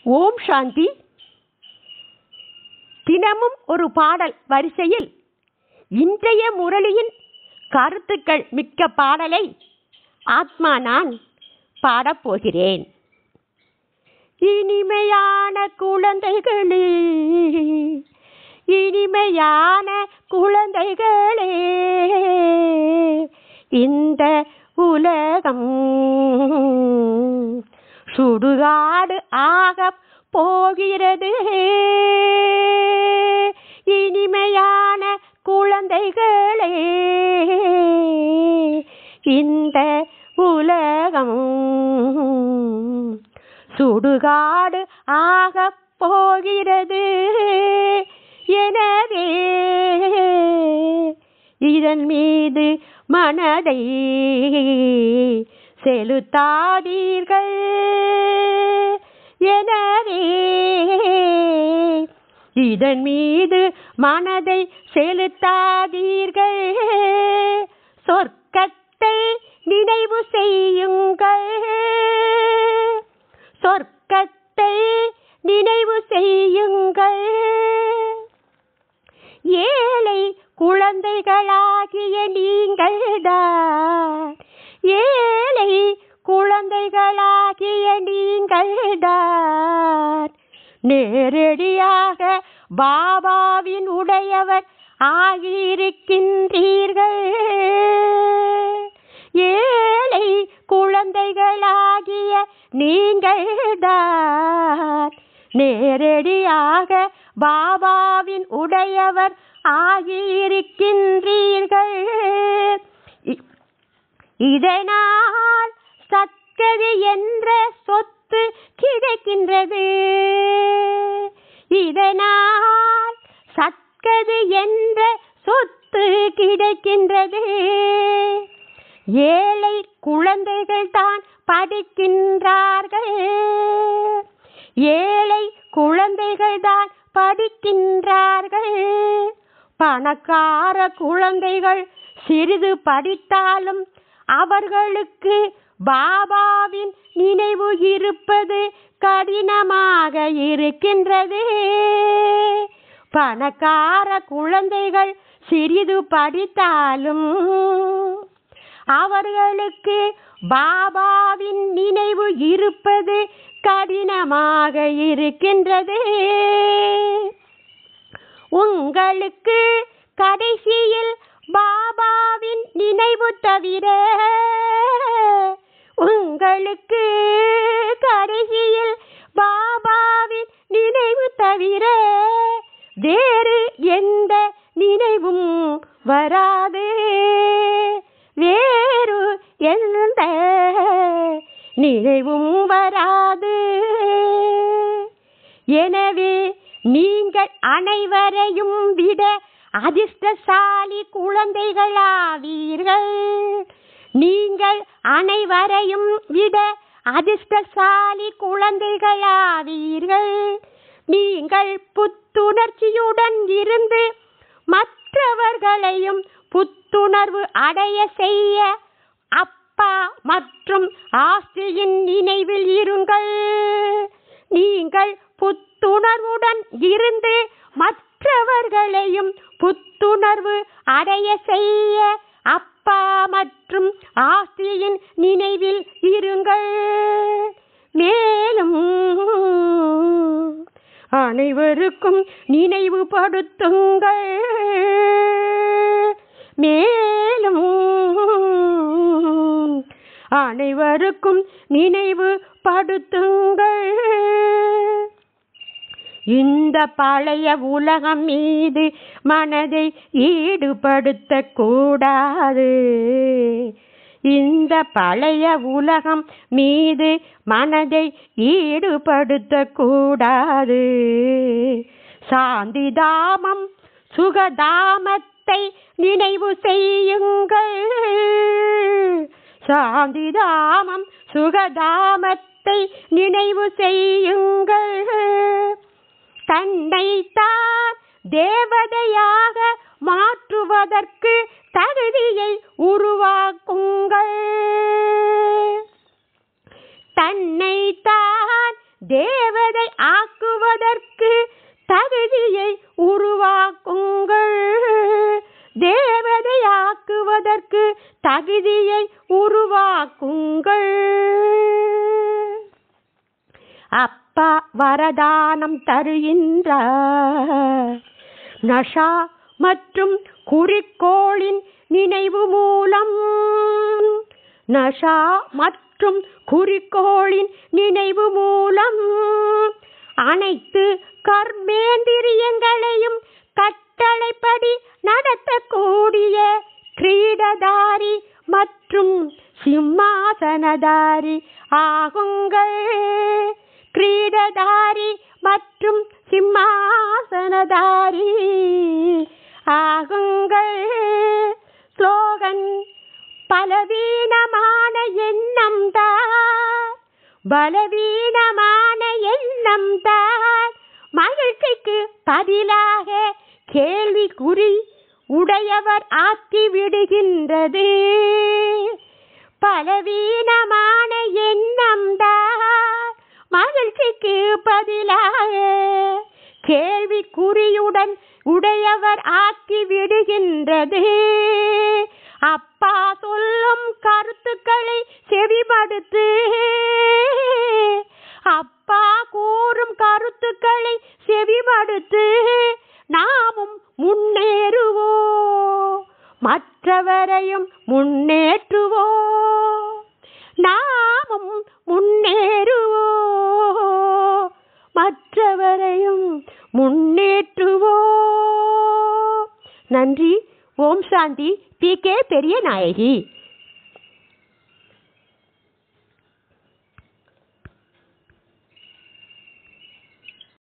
ஓம் சாந்தி தினமும் ஒரு பாடல் வரிசையில் இன்றைய முரளியின் கருத்துக்கள் மிக்க பாடலை ஆத்மா நான் பாடப்போகிறேன் இனிமையான குழந்தைகளே இனிமையான குழந்தைகளே இந்த உலகம் சுடுகாடு ஆகப் போகிறது இனிமையான குழந்தைகளே இந்த உலகம் சுடுகாடு ஆகப் போகிறது எனவே இதன் மீது மனதை செலுத்தாதீர்கள் எனவே இதன் மீது மனதை செலுத்தாதீர்கள் சொர்க்கத்தை நினைவு செய்யுங்கள் சொர்க்கத்தை நினைவு செய்யுங்கள் ஏழை குழந்தைகளாகிய நீங்கள் தான் ஏழை குழந்தைகளாகிய நீங்கள் தான் நேரடியாக பாபாவின் உடையவர் ஆகியிருக்கின்றீர்கள் ஏழை குழந்தைகளாகிய நீங்கள் தான் நேரடியாக பாபாவின் உடையவர் ஆகியிருக்கின்றீர்கள் இ- இதனால் சத்கதி என்ற சொத்து கிடைக்கின்றது இதனால் சத்கதி என்ற சொத்து கிடைக்கின்றது ஏழை குழந்தைகள் தான் படிக்கின்றார்கள் ஏழை குழந்தைகள் தான் படிக்கின்றார்கள் பணக்கார குழந்தைகள் சிறிது படித்தாலும் அவர்களுக்கு பாபாவின் நினைவு இருப்பது கடினமாக இருக்கின்றது பணக்கார குழந்தைகள் சிறிது படித்தாலும் அவர்களுக்கு பாபாவின் நினைவு இருப்பது கடினமாக இருக்கின்றது உங்களுக்கு கடைசியில் பாபாவின் நினைவு தவிர உங்களுக்கு கடைசியில் பாபாவின் நினைவு தவிர வேறு எந்த நினைவும் வராது வேறு எந்த நினைவும் வராது எனவே நீங்கள் அனைவரையும் விட அதிர்ஷ்டசாலி குழந்தைகளாவீர்கள் நீங்கள் அனைவரையும் விட அதிர்ஷ்டசாலி குழந்தைகளாவீர்கள் நீங்கள் புத்துணர்ச்சியுடன் இருந்து மற்றவர்களையும் புத்துணர்வு அடைய செய்ய அப்பா மற்றும் ஆஸ்தியின் நினைவில் இருங்கள் நீங்கள் புத்துணர்வுடன் இருந்து மற்றவர்களையும் புத்துணர்வு அடைய செய்ய அப்பா மற்றும் ஆஸ்தியின் நினைவில் இருங்கள் மேலும் அனைவருக்கும் நினைவுபடுத்துங்கள் மேலும் அனைவருக்கும் நினைவுபடுத்துங்கள் இந்த பழைய உலகம் மீது மனதை ஈடுபடுத்த கூடாது இந்த பழைய உலகம் மீது மனதை ஈடுபடுத்த கூடாது சாந்திதாமம் சுகதாமத்தை நினைவு செய்யுங்கள் சாந்திதாமம் சுகதாமத்தை நினைவு செய்யுங்கள் தன்னைத்தான் தேவதையாக மாற்றுவதற்கு தகுதியை உருவாக்குங்கள் தன்னைத்தான் தேவதை ஆக்குவதற்கு தகுதியை உருவாக்குங்கள் தேவதை ஆக்குவதற்கு தகுதியை உருவாக்குங்கள் அப்பா வரதானம் தருகின்றார் நஷா மற்றும் குறிக்கோளின் நினைவு மூலம் நஷா மற்றும் குறிக்கோளின் நினைவு மூலம் அனைத்து கர்மேந்திரியங்களையும் கட்டளைப்படி நடத்தக்கூடிய கிரீடதாரி மற்றும் சிம்மாசனதாரி ஆகுங்கள் கிரீடதாரி மற்றும் சிம்மாசனதாரி ஆகுங்கள் ஸ்லோகன் பலவீனமான எண்ணம் தான் பலவீனமான எண்ணம் தான் மகிழ்ச்சிக்கு பதிலாக கேள்விக்குறி உடையவர் ஆக்கி விடுகின்றது பலவீனமான எண்ணம் தான் மகிழ்ச்சிக்கு பதிலாக கேள்விக்குறியுடன் உடையவர் ஆக்கி விடுகின்றது அப்பா சொல்லும் கருத்துக்களை செவிமடுத்து அப்பா கூறும் கருத்துக்களை செவிமடுத்து நாமும் முன்னேறுவோம் மற்றவரையும் முன்னேற்றுவோம் நாமும் முன்னேறுவோம் மற்றவரையும் முன்னேற்றுவோம் நன்றி ஓம் சாந்தி பி கே பெரிய நாயகி